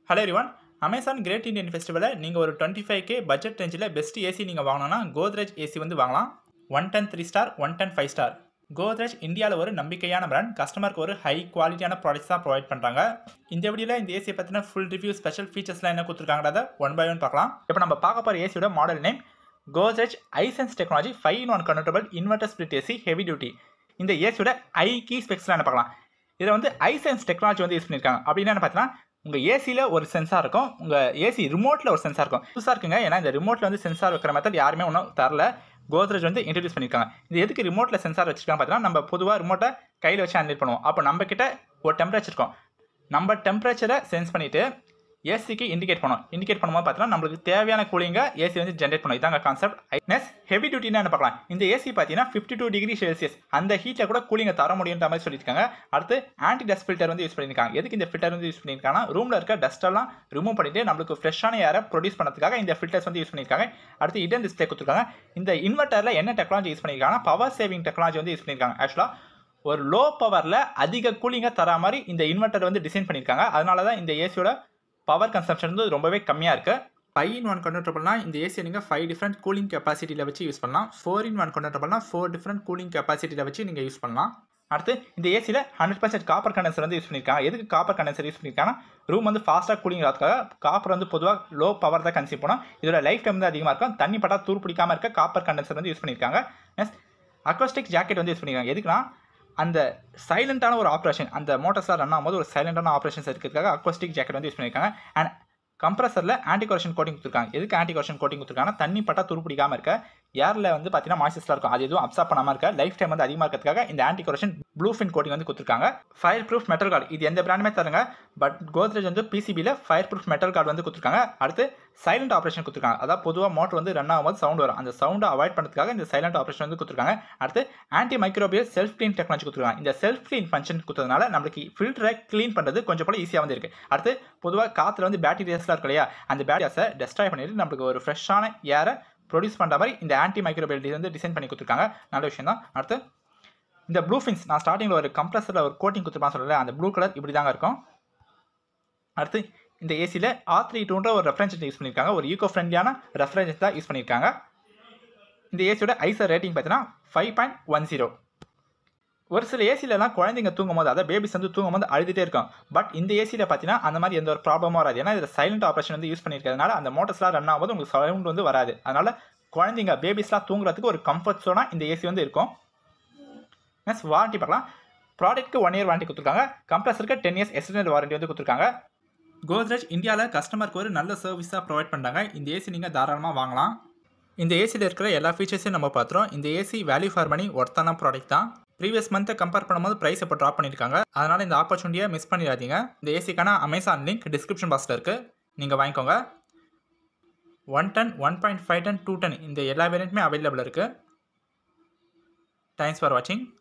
hello எரிவான் Amazon great Indian ஃபெஸ்டிவலில் நீங்கள் ஒரு டுவெண்ட்டி ஃபைவ் கே பட்ஜெட் ரேஞ்சில் பெஸ்ட் ஏசி நீங்கள் வாங்கணும்னா கோத்ரேஜ் ஏசி வந்து வாங்கலாம் one ten three star one ten five star Godrej இந்தியாவில் ஒரு நம்பிக்கையான பிராண்ட் கஸ்டமருக்கு ஒரு ஹை குவாலிட்டியான ப்ராடக்ட்ஸ் தான் ப்ரொவைட் பண்ணுறாங்க இந்த வீடியோவில் இந்த ஏசியை பற்றின ஃபுல் ரிவ்யூ ஸ்பெஷல் ஃபீச்சர்ஸ்லாம் என்ன கொடுத்துருக்காங்கிறத ஒன் பை ஒன் பார்க்கலாம் இப்போ நம்ம பார்க்க போகிற ஏசியோட model name Godrej iSense technology five in one convertible inverter split AC heavy duty இந்த ஏசியோட ஐ கீ ஸ்பெக்ஸ்லாம் என்ன பார்க்கலாம் இதில் வந்து ஐசென்ஸ் டெக்னாலஜி வந்து யூஸ் பண்ணியிருக்காங்க அப்படின்னா என்ன பார்த்தீங்கன்னா உங்கள் ஏசியில் ஒரு சென்சார் இருக்கும் உங்கள் ஏசி ரிமோட்டில் ஒரு சென்சார் இருக்கும் புதுசாக இருக்குங்க ஏன்னா இந்த ரிமோட்டில் வந்து சென்சார் வைக்கிற மெத்தட் யாருமே ஒன்றும் தரல கோத்ரேஜ் வந்து இன்ட்ரடியூஸ் பண்ணியிருக்காங்க இது எதுக்கு ரிமோட்டில் சென்சார் வச்சிருக்காங்க பார்த்தீங்கன்னா நம்ம பொதுவாக ரிமோட்டை கையில் வச்சு ஹேண்டில் பண்ணுவோம் அப்போ நம்ம கிட்ட ஒரு டெம்பரேச்சர் இருக்கும் நம்ம டெம்பரேச்சரை சென்ஸ் பண்ணிவிட்டு ஏசிக்கு இண்டிகேட் பண்ணும் இண்டிகேட் பண்ணும்போது பார்த்தீங்கன்னா நம்மளுக்கு தேவையான கூலிங்கை ஏசி வந்து ஜென்ரேட் பண்ணும் இதாங்க கான்செப்ட் நெக்ஸ்ட் ஹெவி டியூட்டினா என்ன பார்க்கலாம் இந்த ஏசி பார்த்தீங்கன்னா ஃபிஃப்டி டூ டிகிரி செல்சியஸ் அந்த ஹீட்டில் கூட கூலிங்கை தர முடியுன்ற மாதிரி சொல்லியிருக்காங்க அடுத்து ஆன்டி டஸ்ட் ஃபில்டர் வந்து யூஸ் பண்ணியிருக்காங்க எதுக்கு இந்த ஃபில்டர் வந்து யூஸ் பண்ணியிருக்காங்கன்னா ரூமில் இருக்க டஸ்ட்டெல்லாம் ரிமூவ் பண்ணிட்டு நம்மளுக்கு ஃப்ரெஷ்ஷான ஏரை ப்ரொடியூஸ் பண்ணுறதுக்காக இந்த ஃபில்டர்ஸ் வந்து யூஸ் பண்ணியிருக்காங்க அடுத்து இடன் டிஸ்பிளே கொடுத்துருக்காங்க இந்த இன்வெர்ட்டரில் என்ன டெக்னாலஜி யூஸ் பண்ணியிருக்காங்கன்னா பவர் சேவிங் டெக்னாலஜி வந்து யூஸ் பண்ணியிருக்காங்க ஆக்சுவலாக ஒரு லோ பவரில் அதிக கூலிங்கை தர மாதிரி இந்த இன்வெர்ட்டர் வந்து டிசைன் பண்ணியிருக்காங்க அதனால தான் இந்த ஏசியோட பவர் கன்சம்ஷன் வந்து ரொம்பவே கம்மியாக இருக்குது ஃபைவ் இன் ஒன் கன்வெர்டபுள்னா இந்த ஏசியை நீங்கள் ஃபைவ் டிஃப்ரெண்ட் கூலிங் கெப்பாசிட்டியில் வச்சு யூஸ் பண்ணலாம் ஃபோர் இன் ஒன் கன்வெர்டபுள்னா ஃபோர் டிஃப்ரெண்ட் கூலிங் கெப்பாசிட்டியில் வச்சு நீங்கள் யூஸ் பண்ணலாம் அடுத்து இந்த ஏசியில் ஹண்ட்ரட் பர்சன்ட் காப்பர் கண்டென்சர் வந்து யூஸ் பண்ணியிருக்காங்க எதுக்கு காப்பர் கண்டென்சர் யூஸ் பண்ணியிருக்காங்கன்னா ரூம் வந்து ஃபாஸ்ட்டாக கூலிங் ஆகிறதுக்காக காப்பர் வந்து பொதுவாக லோ பவர் தான் கன்சியூம் பண்ணும் இதோட லைஃப் டைம் வந்து அதிகமாக இருக்கும் தண்ணி பட்டா தூர் பிடிக்காமல் இருக்க காப்பர் கண்டென்சர் வந்து யூஸ் பண்ணியிருக்காங்க நெக்ஸ்ட் அக்வாஸ்டிக் ஜாக்கெட் வந்து யூஸ் பண்ணியிருக்காங்க எதுக்குன்னா அந்த சைலண்டான ஒரு ஆப்ரேஷன் அந்த மோட்டர்ஸ்லாம் ரன் ஆகும்போது ஒரு சைலண்டான ஆப்ரேஷன்ஸ் இருக்கிறதுக்காக அக்வாஸ்டிக் ஜாக்கெட் வந்து யூஸ் பண்ணியிருக்காங்க அண்ட் கம்ப்ரஸரில் ஆன்டி கொரஷன் கோட்டிங் கொடுத்துருக்காங்க எதுக்கு ஆன்டி கொரஷன் கோட்டிங் கொடுத்துருக்காங்கன்னா தண்ணி பட்டா துருப்பிடிக்காமல் இருக்க ஏரில் வந்து பார்த்தீங்கன்னா மாய்ச்சஸ்லாம் இருக்கும் அது எதுவும் அப்சார்ப் பண்ணாமல் இருக்க லைஃப் டைம் வந்து அதிகமாக இருக்கிறதுக்காக இந்த anti corrosion blue fin coating வந்து கொடுத்துருக்காங்க ஃபயர் ப்ரூஃப் மெட்டல் கார்டு இது எந்த பிராண்டுமே தருங்க பட் கோத்ரேஜ் வந்து பிசிபியில் ஃபயர் ப்ரூஃப் மெட்டல் கார்டு வந்து கொடுத்துருக்காங்க அடுத்து சைலண்ட் ஆப்ரேஷன் கொடுத்துருக்காங்க அதாவது பொதுவாக மோட்டர் வந்து ரன் ஆகும்போது சவுண்ட் வரும் அந்த சவுண்டை அவாய்ட் பண்ணுறதுக்காக இந்த சைலண்ட் ஆப்ரேஷன் வந்து கொடுத்துருக்காங்க அடுத்து anti microbial self clean technology கொடுத்துருக்காங்க இந்த செல்ஃப் க்ளீன் ஃபங்க்ஷன் கொடுத்ததுனால நம்மளுக்கு ஃபில்டரை க்ளீன் பண்ணுறது கொஞ்சம் போல ஈஸியாக வந்து இருக்குது அடுத்து பொதுவாக காற்றுல வந்து பேக்டீரியாஸ்லாம் இருக்கு இல்லையா அந்த பேக்டீரியாஸை டெஸ்ட்ராய் பண்ணிட்டு நம்மளுக்கு ஒரு ஃப்ரெஷ்ஷான ஏரை ப்ரொடியூஸ் பண்ணுற மாதிரி இந்த ஆன்டி மைக்ரோபியல் வந்து டிசைன் பண்ணி கொடுத்துருக்காங்க நல்ல விஷயம் தான் அடுத்து இந்த ப்ளூ ஃபின்ஸ் நான் ஸ்டார்டிங்கில் ஒரு கம்ப்ரஸரில் ஒரு கோட்டிங் கொடுத்துருப்பான்னு சொல்லல அந்த ப்ளூ கலர் இப்படி தாங்க இருக்கும் அடுத்து இந்த ஏசியில் ஆர் த்ரீ டூன்ற ஒரு ரெஃபரன்ஸ் யூஸ் பண்ணியிருக்காங்க ஒரு ஈகோ ஃப்ரெண்ட்லியான ரெஃபரன்ஸ் தான் யூஸ் பண்ணியிருக்காங்க இந்த ஏசியோட ஐசர் ரேட்டிங் பார்த்தீங்கன்னா ஃபைவ் பாயிண்ட் ஒன் ஜீரோ ஒரு சில ஏசிலலாம் குழந்தைங்க தூங்கும் போது அதாவது பேபிஸ் வந்து தூங்கும் போது அழுதுகிட்டே இருக்கும் பட் இந்த ஏசியில் பார்த்தீங்கன்னா அந்த மாதிரி எந்த ஒரு ப்ராப்ளமும் வராது ஏன்னா இதில் சைலண்ட் ஆப்ரேஷன் வந்து யூஸ் பண்ணியிருக்கிறதுனால அந்த மோட்டர்ஸ்லாம் ரன் ஆகும்போது உங்களுக்கு சவுண்ட் வந்து வராது அதனால் குழந்தைங்க பேபிஸ்லாம் தூங்குறதுக்கு ஒரு கம்ஃபர்ட் ஸோனாக இந்த ஏசி வந்து இருக்கும் நெக்ஸ்ட் வாரண்ட்டி பார்க்கலாம் ப்ராடக்ட்க்கு ஒன் இயர் வாரண்ட்டி கொடுத்துருக்காங்க கம்ப்ரஸருக்கு டென் இயர்ஸ் எக்ஸ்டெண்டட் வாரண்ட்டி வந்து கொடுத்துருக்காங்க கோத்ரேஜ் இந்தியாவில் கஸ்டமருக்கு ஒரு நல்ல சர்வீஸாக ப்ரொவைட் பண்ணுறாங்க இந்த ஏசி நீங்கள் தாராளமாக வாங்கலாம் இந்த ஏசியில் இருக்கிற எல்லா ஃபீச்சர்ஸையும் நம்ம பார்த்துறோம் இந்த ஏசி வேல்யூ ஃபார் மணி ஒர்த்தான ப்ராடக்ட் தான் ப்ரீவியஸ் மந்த்தை கம்பேர் பண்ணும்போது ப்ரைஸ் இப்போ ட்ராப் பண்ணியிருக்காங்க அதனால் இந்த ஆப்பர்ச்சுனிட்டியை மிஸ் பண்ணிடாதீங்க இந்த ஏசிக்கான அமேசான் லிங்க் டிஸ்கிரிப்ஷன் பாக்ஸில் இருக்குது நீங்கள் வாங்கிக்கோங்க one ton one point five ton two ton இந்த எல்லா வேரியண்ட்டுமே அவைலபிள் இருக்குது தேங்க்ஸ் ஃபார் வாட்சிங்